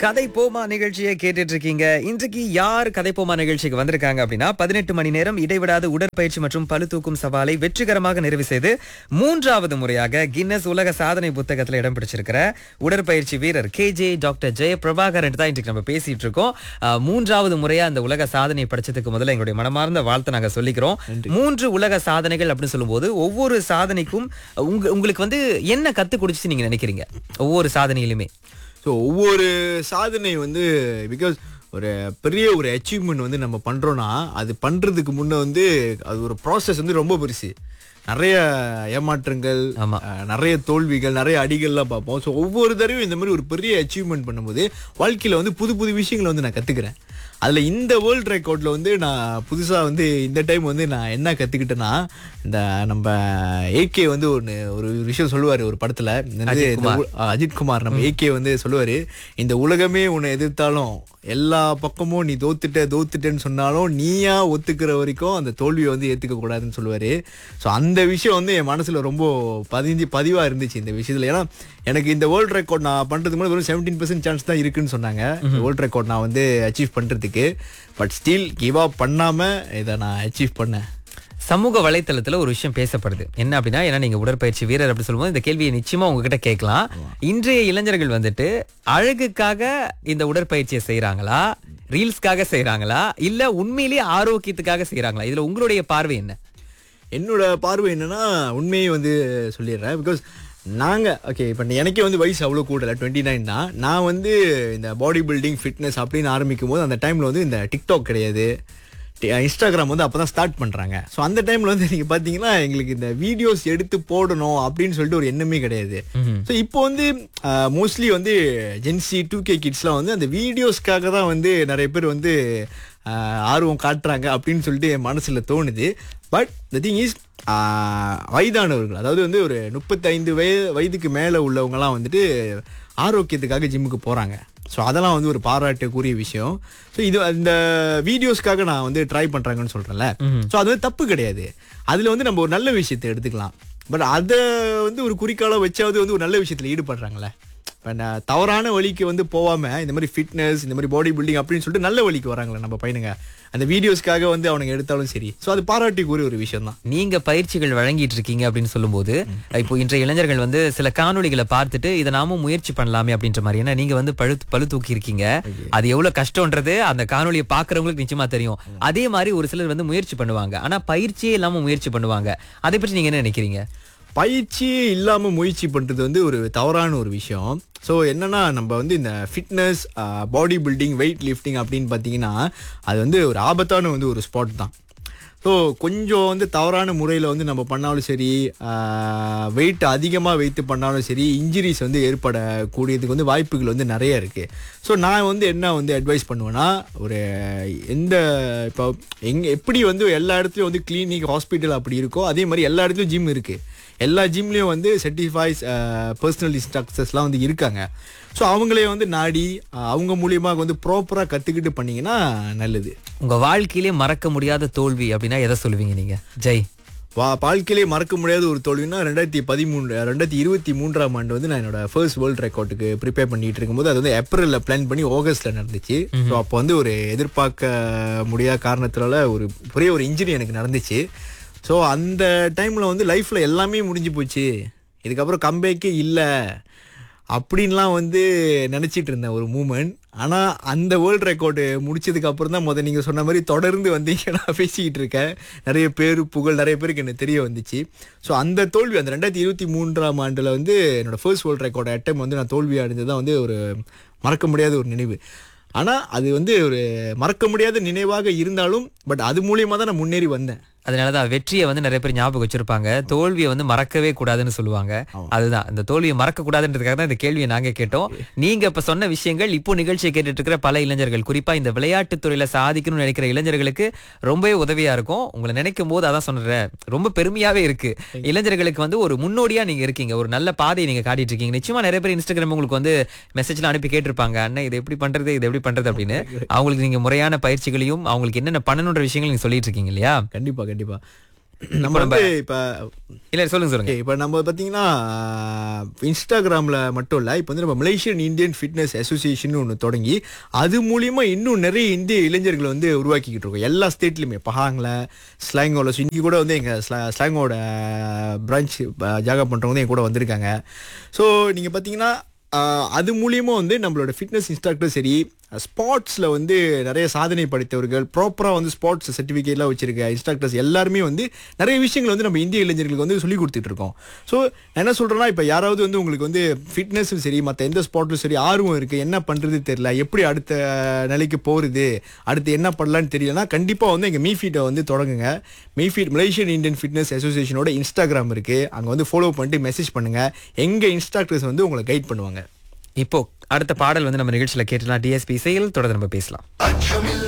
கதை போமா நிகழ்ச்சியை கேட்டுட்டு இருக்கீங்க இன்றைக்கு யார் கதை போமா நிகழ்ச்சிக்கு வந்திருக்காங்க அப்படின்னா பதினெட்டு மணி நேரம் இடைவிடாத உடற்பயிற்சி மற்றும் பளு தூக்கும் சவாலை வெற்றிகரமாக நிறைவு செய்து மூன்றாவது முறையாக கின்னஸ் உலக சாதனை புத்தகத்தில் இடம் பிடிச்சிருக்கிற உடற்பயிற்சி வீரர் கே ஜே டாக்டர் ஜெய பிரபாகரன் தான் இன்றைக்கு நம்ம பேசிட்டு இருக்கோம் அஹ், மூன்றாவது முறையா அந்த உலக சாதனை படிச்சதுக்கு முதல்ல எங்களுடைய மனமார்ந்த வாழ்த்தை நாங்க சொல்லிக்கிறோம் மூன்று உலக சாதனைகள் அப்படின்னு சொல்லும்போது ஒவ்வொரு சாதனைக்கும் உங்க உங்களுக்கு வந்து என்ன கத்து கொடுச்சு நீங்க நினைக்கிறீங்க ஒவ்வொரு சாதனையிலுமே ஸோ ஒவ்வொரு சாதனை வந்து பிகாஸ் ஒரு பெரிய ஒரு அச்சீவ்மெண்ட் வந்து நம்ம பண்றோம்னா அது பண்றதுக்கு முன்ன வந்து அது ஒரு ப்ராசஸ் வந்து ரொம்ப பெருசு நிறைய ஏமாற்றங்கள் ஆமா. அஹ், நிறைய தோல்விகள் நிறைய அடிகள்லாம் பார்ப்போம் ஸோ ஒவ்வொரு தடவையும் இந்த மாதிரி ஒரு பெரிய அச்சீவ்மெண்ட் பண்ணும்போது வாழ்க்கையில வந்து புது புது விஷயங்களை வந்து நான் கத்துக்கிறேன் அதுல இந்த வேர்ல்ட் ரெக்கார்ட்ல வந்து நான் புதுசா வந்து இந்த டைம் வந்து நான் என்ன கத்துக்கிட்டேன்னா இந்த நம்ம ஏகே வந்து ஒன்று ஒரு விஷயம் சொல்லுவாரு ஒரு படத்துல இந்த வந்து இந்த உ- அஜித் குமார் நம்ம ஏகே வந்து சொல்லுவாரு இந்த உலகமே உன்னை எதிர்த்தாலும் எல்லா பக்கமும் நீ தோத்துட்ட தோத்துட்டேன்னு சொன்னாலும் நீயா ஒத்துக்கிற வரைக்கும் அந்த தோல்வியை வந்து ஏத்துக்க கூடாதுன்னு சொல்லுவாரு ஸோ அந்த விஷயம் வந்து என் மனசுல ரொம்ப பதிஞ்சு பதிவா இருந்துச்சு இந்த விஷயத்துல ஏன்னா எனக்கு இந்த வேர்ல்ட் ரெக்கார்ட் நான் பண்றதுக்கு முன்னாடி வெறும் செவன்டீன் பர்சன்ட் சான்ஸ் தான் இருக்குன்னு சொன்னாங்க வேர்ல்ட் ரெக்கார்ட் நான் வந்து அச்சீவ் பண்றதுக்கு பட் ஸ்டில் கிவ் அப் பண்ணாம இதை நான் அச்சீவ் பண்ணேன் சமூக வலைத்தளத்துல ஒரு விஷயம் பேசப்படுது என்ன அப்படின்னா ஏன்னா நீங்க உடற்பயிற்சி வீரர் அப்படி சொல்லும்போது இந்த கேள்வியை நிச்சயமா உங்ககிட்ட கேட்கலாம் இன்றைய இளைஞர்கள் வந்துட்டு அழகுக்காக இந்த உடற்பயிற்சியை செய்றாங்களா ரீல்ஸ்க்காக செய்றாங்களா இல்ல உண்மையிலேயே ஆரோக்கியத்துக்காக செய்றாங்களா இதுல உங்களுடைய பார்வை என்ன என்னோட பார்வை என்னன்னா உண்மையை வந்து சொல்லிடுறேன் பிகாஸ் நாங்கள் ஓகே இப்போ எனக்கே வந்து வயசு அவ்வளோ கூடல டுவெண்ட்டி நைன் தான் நான் வந்து இந்த பாடி பில்டிங் ஃபிட்னஸ் அப்படின்னு ஆரம்பிக்கும் போது அந்த டைமில் வந்து இந்த டிக்டாக் கிடையாது டி- இன்ஸ்டாகிராம் வந்து அப்போ தான் ஸ்டார்ட் பண்ணுறாங்க ஸோ அந்த டைமில் வந்து நீங்கள் பார்த்தீங்கன்னா எங்களுக்கு இந்த வீடியோஸ் எடுத்து போடணும் அப்படின்னு சொல்லிட்டு ஒரு எண்ணமே கிடையாது ஸோ இப்போ வந்து மோஸ்ட்லி வந்து ஜென்சி டூ கே கிட்ஸ்லாம் வந்து அந்த வீடியோஸ்க்காக தான் வந்து நிறைய பேர் வந்து ஆஹ், ஆர்வம் காட்டுறாங்க அப்படின்னு சொல்லிட்டு என் மனசுல தோணுது பட் த திங் இஸ் வயதானவர்கள் அதாவது வந்து ஒரு முப்பத்தைந்து வய வயதுக்கு மேலே உள்ளவங்கலாம் வந்துட்டு ஆரோக்கியத்துக்காக ஜிம்முக்கு போகிறாங்க ஸோ அதெல்லாம் வந்து ஒரு பாராட்டக்கூடிய விஷயம் ஸோ இது இந்த வீடியோஸ்க்காக நான் வந்து ட்ரை பண்ணுறாங்கன்னு சொல்கிறேன்ல ஸோ அது வந்து தப்பு கிடையாது அதில் வந்து நம்ம ஒரு நல்ல விஷயத்தை எடுத்துக்கலாம் பட் அதை வந்து ஒரு குறிக்காலம் வச்சாவது வந்து ஒரு நல்ல விஷயத்தில் ஈடுபடுறாங்களே இப்போ நான் தவறான வழிக்கு வந்து போகாம இந்த மாதிரி ஃபிட்னஸ் இந்த மாதிரி பாடி பில்டிங் அப்படின்னு சொல்லிட்டு நல்ல வழிக்கு வராங்களே நம்ம பையனுங்க அந்த வீடியோஸ்க்காக வந்து அவனுங்க எடுத்தாலும் சரி ஸோ அது பாராட்டிக்குரிய ஒரு விஷயம் தான் நீங்க பயிற்சிகள் வழங்கிட்டு இருக்கீங்க அப்படின்னு சொல்லும்போது இப்போ இன்றைய இளைஞர்கள் வந்து சில காணொளிகளை பார்த்துட்டு இதை நாமும் முயற்சி பண்ணலாமே அப்படின்ற மாதிரி ஏன்னா நீங்க வந்து பழு பழு தூக்கி இருக்கீங்க அது எவ்வளவு கஷ்டம்ன்றது அந்த காணொளியை பாக்குறவங்களுக்கு நிச்சயமா தெரியும் அதே மாதிரி ஒரு சிலர் வந்து முயற்சி பண்ணுவாங்க ஆனா பயிற்சியே இல்லாம முயற்சி பண்ணுவாங்க அதை பற்றி நீங்க என்ன நினைக்கிறீங்க பயிற்சியே இல்லாம முயற்சி பண்றது வந்து ஒரு தவறான ஒரு விஷயம் ஸோ என்னன்னா நம்ம வந்து இந்த fitness body building weight lifting அப்படின்னு பார்த்தீங்கன்னா அது வந்து ஒரு ஆபத்தான வந்து ஒரு ஸ்பாட் தான் ஸோ கொஞ்சம் வந்து தவறான முறையில் வந்து நம்ம பண்ணாலும் சரி வெயிட் அதிகமாக வைத்து பண்ணாலும் சரி இன்ஜுரிஸ் வந்து ஏற்படக்கூடியதுக்கு வந்து வாய்ப்புகள் வந்து நிறைய இருக்குது ஸோ நான் வந்து என்ன வந்து அட்வைஸ் பண்ணுவேன்னா ஒரு எந்த இப்போ எங்க எப்படி வந்து எல்லா இடத்துலையும் வந்து கிளினிக் ஹாஸ்பிட்டல் அப்படி இருக்கோ அதே மாதிரி எல்லா இடத்துலையும் ஜிம் இருக்குது எல்லா ஜிம்லேயும் வந்து சர்டிஃபைஸ் பர்சனல் இன்ஸ்ட்ரக்டர்ஸ்லாம் வந்து இருக்காங்க ஸோ அவங்களே வந்து நாடி அஹ், அவங்க மூலியமாக வந்து ப்ராப்பராக கற்றுக்கிட்டு பண்ணீங்கன்னா நல்லது உங்க வாழ்க்கையிலே மறக்க முடியாத தோல்வி அப்படின்னா எதை சொல்லுவீங்க நீங்க ஜெய் வா வாழ்க்கையிலே மறக்க முடியாத ஒரு தோல்வினா ரெண்டாயிரத்தி பதிமூணு ரெண்டாயிரத்தி இருபத்தி மூன்றாம் ஆண்டு வந்து நான் என்னோட ஃபர்ஸ்ட் வேர்ல்ட் ரெக்கார்டுக்கு ப்ரிப்பேர் பண்ணிட்டு இருக்கும்போது அது வந்து ஏப்ரலில் பிளான் பண்ணி ஆகஸ்ட்ல நடந்துச்சு ஸோ அப்போ வந்து ஒரு எதிர்பார்க்க முடியாத காரணத்தினால ஒரு பெரிய ஒரு இன்ஜுரி எனக்கு நடந்துச்சு ஸோ அந்த டைமில் வந்து லைஃப்பில் எல்லாமே முடிஞ்சு போச்சு இதுக்கப்புறம் கம்பேக்கே இல்லை அப்படின்லாம் வந்து நினச்சிட்டு இருந்தேன் ஒரு மூமெண்ட் ஆனால் அந்த வேர்ல்ட் ரெக்கார்டு முடிச்சதுக்கு அப்புறம் தான் முதல் நீங்கள் சொன்ன மாதிரி தொடர்ந்து வந்தீங்க நான் பேசிக்கிட்டு இருக்கேன் நிறைய பேர் புகழ் நிறைய பேருக்கு எனக்கு தெரிய வந்துச்சு ஸோ அந்த தோல்வி அந்த ரெண்டாயிரத்தி இருபத்தி மூன்றாம் ஆண்டில் வந்து என்னோட ஃபர்ஸ்ட் வேர்ல்ட் ரெக்கார்டு அட்டம் வந்து நான் தோல்வி அடைஞ்சது தான் வந்து ஒரு மறக்க முடியாத ஒரு நினைவு ஆனால் அது வந்து ஒரு மறக்க முடியாத நினைவாக இருந்தாலும் பட் அது மூலியமாக தான் நான் முன்னேறி வந்தேன் அதனாலதான் வெற்றியை வந்து நிறைய பேர் ஞாபகம் வச்சிருப்பாங்க தோல்வியை வந்து மறக்கவே கூடாதுன்னு சொல்லுவாங்க அதுதான் இந்த தோல்வியை மறக்க கூடாதுன்றதுக்காக தான் இந்த கேள்வியை நாங்க கேட்டோம் நீங்க இப்ப சொன்ன விஷயங்கள் இப்போ நிகழ்ச்சியை கேட்டுட்டு இருக்கிற பல இளைஞர்கள் குறிப்பா இந்த விளையாட்டு துறையில சாதிக்கணும்னு நினைக்கிற இளைஞர்களுக்கு ரொம்பவே உதவியா இருக்கும் உங்களை நினைக்கும் போது அதான் சொல்றேன் ரொம்ப பெருமையாவே இருக்கு இளைஞர்களுக்கு வந்து ஒரு முன்னோடியா நீங்க இருக்கீங்க ஒரு நல்ல பாதையை நீங்க காட்டிட்டு இருக்கீங்க நிச்சயமா நிறைய பேர் இன்ஸ்டாகிராம் உங்களுக்கு வந்து மெசேஜ்ல அனுப்பி கேட்டிருப்பாங்க அண்ணன் இது எப்படி பண்றது இது எப்படி பண்றது அப்படின்னு அவங்களுக்கு நீங்க முறையான பயிற்சிகளையும் அவங்களுக்கு என்னென்ன பண்ணணுன்ற விஷயங்கள் நீங்க சொல்லிட்டு இருக்கீங்க இல்லையா கண்டிப்பாக கண்டிப்பாக நம்ம வந்து இப்ப இல்ல சொல்லுங்க சொல்லுங்க ஓகே இப்போ நம்ம பார்த்தீங்கன்னா இன்ஸ்டாகிராமில் மட்டும் இல்லை இப்போ வந்து நம்ம மலேசியன் இந்தியன் ஃபிட்னஸ் அசோசியேஷன் ஒன்று தொடங்கி அது மூலியமா இன்னும் நிறைய இந்திய இளைஞர்களை வந்து உருவாக்கிக்கிட்டு இருக்கோம் எல்லா ஸ்டேட்லையுமே பஹாங்கில் ஸ்லாங்கோல இன்னைக்கு கூட வந்து எங்கள் ஸ்லாங்கோட பிரான்ச் ஜாகா பண்ணுறவங்க என் கூட வந்திருக்காங்க ஸோ நீங்கள் பார்த்தீங்கன்னா ஆஹ் அது மூலியமா வந்து நம்மளோட ஃபிட்னஸ் இன்ஸ்ட்ரக்டர் சரி ஸ்பாட்ஸில் வந்து நிறைய சாதனை படைத்தவர்கள் ப்ராப்பராக வந்து ஸ்பாட்ஸ் சர்டிஃபிகேட்லாம் வச்சிருக்க இன்ஸ்ட்ரக்டர்ஸ் எல்லாருமே வந்து நிறைய விஷயங்கள் வந்து நம்ம இந்திய இளைஞர்களுக்கு வந்து சொல்லி கொடுத்துட்டு இருக்கோம் ஸோ நான் என்ன சொல்கிறேன்னா இப்போ யாராவது வந்து உங்களுக்கு வந்து ஃபிட்னஸும் சரி மற்ற எந்த ஸ்பாட்டும் சரி ஆர்வம் இருக்குது என்ன பண்ணுறது தெரியல எப்படி அடுத்த நிலைக்கு போகிறது அடுத்து என்ன பண்ணலான்னு தெரியலனா கண்டிப்பாக வந்து எங்கள் மீஃபீட்டை வந்து தொடங்குங்க மீஃபீட் மலேசியன் இந்தியன் ஃபிட்னஸ் அசோசியேஷனோட இன்ஸ்டாகிராம் இருக்குது அங்கே வந்து ஃபாலோ பண்ணிட்டு மெசேஜ் பண்ணுங்கள் எங்கள் இன்ஸ்ட்ரக்டர்ஸ் வந்து உங்களை கைட் பண்ணுவாங்க இப்போ அடுத்த பாடல் வந்து நம்ம நிகழ்ச்சியில கேட்டலாம் டிஎஸ்பி இசையில் தொடர்ந்து நம்ம பேசலாம் அச்சமில்லை